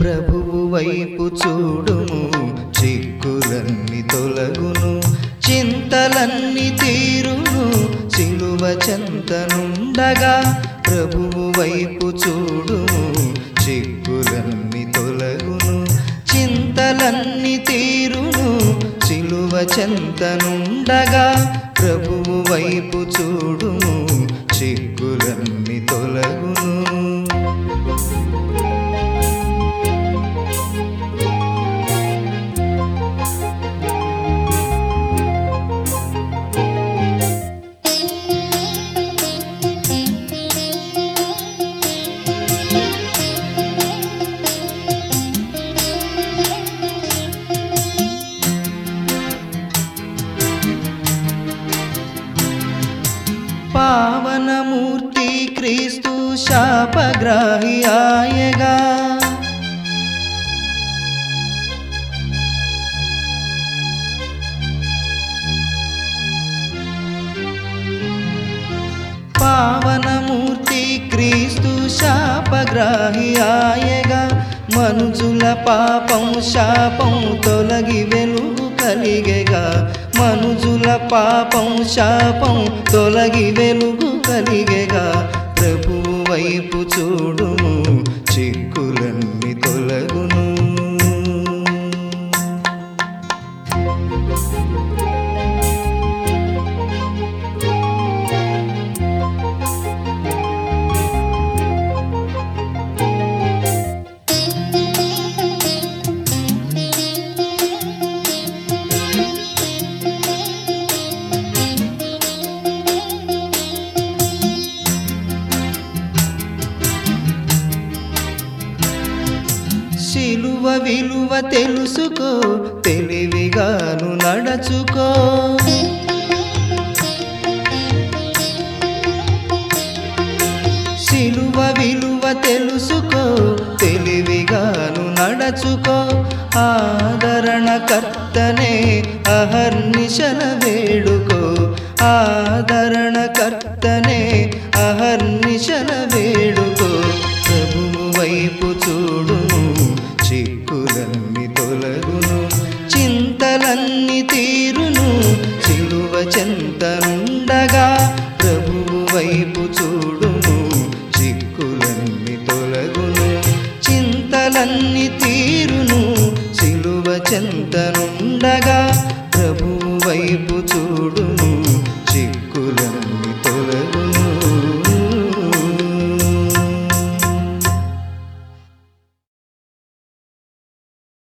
ప్రభువు వైపు చూడుము చిక్కులన్నీ తొలగును చింతలన్నీ తీరును సిలువ చెంతనుండగా ప్రభువు వైపు చూడుము చిక్కులన్నీ తొలగును చింతలన్నీ తీరును సిలువ చెంతనుండగా ప్రభువు వైపు చూడుము చిక్కులన్నీ తొలగును పావనమూర్తి క్రీస్తు శాపగ్రాహి ఆయగా పావనమూర్తి క్రీస్తు శాపగ్రాహి ఆయగా మనుజుల పాపం శాపం తొలగి వెలుగు కలిగెగా మనుజుల పాపం శాపం తొలగి వెలుగు కలిగెగా ప్రభు వైపు చూడుము చిక్కులన్నీ తొలగును శిలువ విలువ తెలుసుకో తెలివిగాను నడచుకో శిలువ విలువ తెలుసుకో తెలివిగాను నడచుకో ఆదరణ కర్తనే అహర్నిశల వేడుకో ఆదరణ కర్తనే అహర్నిశల వేడుకో ప్రభువు వైపు చూడుము చిక్కులన్నీ తొలగును చింతలన్నీ తీరును సిలువ చెంతనుండగా ప్రభువు వైపు చూడుము చిక్కులన్నీ తొలగును చింతలన్నీ తీరును సిలువ చెంతనుండగా